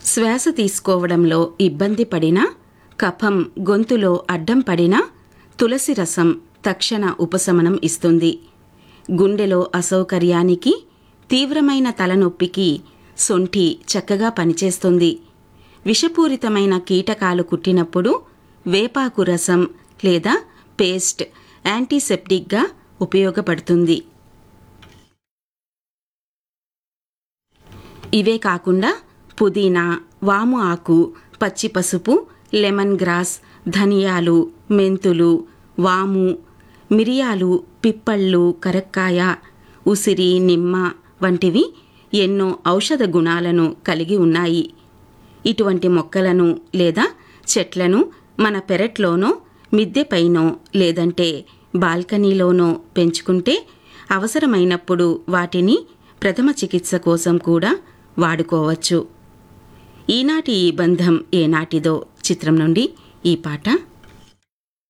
శ్వాస తీసుకోవడంలో ఇబ్బంది పడినా కఫం గొంతులో అడ్డం పడినా తులసి రసం తక్షణ ఉపశమనం ఇస్తుంది గుండెలో అసౌకర్యానికి తీవ్రమైన తలనొప్పికి సొంఠి చక్కగా పనిచేస్తుంది విషపూరితమైన కీటకాలు కుట్టినప్పుడు వేపాకు రసం లేదా పేస్ట్ యాంటీసెప్టిక్గా ఉపయోగపడుతుంది ఇవే కాకుండా పుదీనా వాము ఆకు పచ్చి పసుపు లెమన్ గ్రాస్ ధనియాలు మెంతులు వాము మిరియాలు పిప్పళ్ళు కరక్కాయ ఉసిరి నిమ్మ వంటివి ఎన్నో ఔషధ గుణాలను కలిగి ఉన్నాయి ఇటువంటి మొక్కలను లేదా చెట్లను మన పెరట్లోనో మిద్దెపైనో లేదంటే బాల్కనీలోనో పెంచుకుంటే అవసరమైనప్పుడు వాటిని ప్రథమ చికిత్స కోసం కూడా వాడుకోవచ్చు ఈనాటి ఈ బంధం ఏనాటిదో చిత్రం నుండి ఈ పాట